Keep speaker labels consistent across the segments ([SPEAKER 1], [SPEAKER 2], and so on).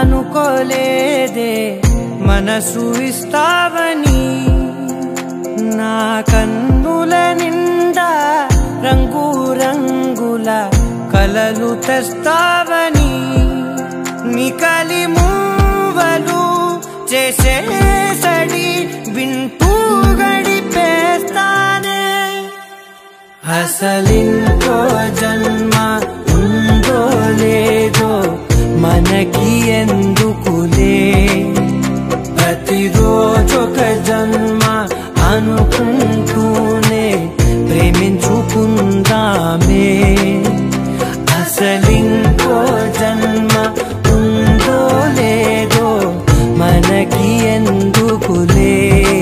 [SPEAKER 1] అనుకోలేదే మనసు ఇస్తావని నా కన్నుల నిండా రంగు రంగుల కలలు తెస్తావని నికలి మూవలు చేసే సడి వింటూ గడిపేస్తానే అసలింకో జన్మ ఉందో లేదో మనకి ఎందుకులే ప్రతిరోజొక జన్మ అనుకుంటూనే ప్రేమించుకుందామే అసలింకో జన్మ ఉందో లేదో మనకి ఎందుకులే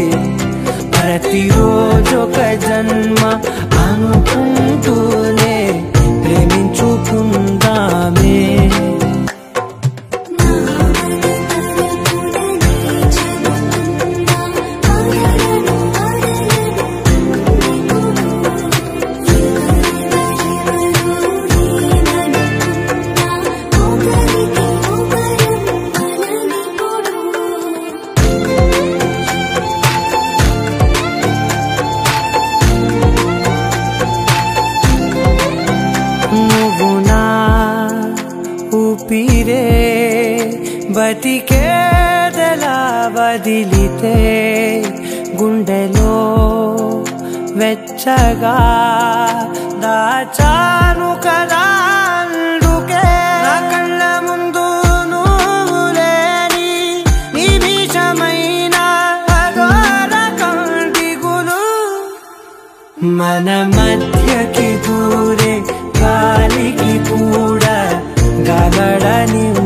[SPEAKER 1] ప్రతిరోజొక జన్మ అనుకుంటూనే ప్రేమించుకుందామే నువ్వు నా ఊపిరే బతికేదలా వదిలితే గుండెలో వెచ్చగా దాచాను కదా అందుకే నా కళ్ళ ముందు నువ్వు లేని నిమిషమైన అఘోర కంటిగులు మన మధ్యకి దూరే గాలికి కూడా గగడని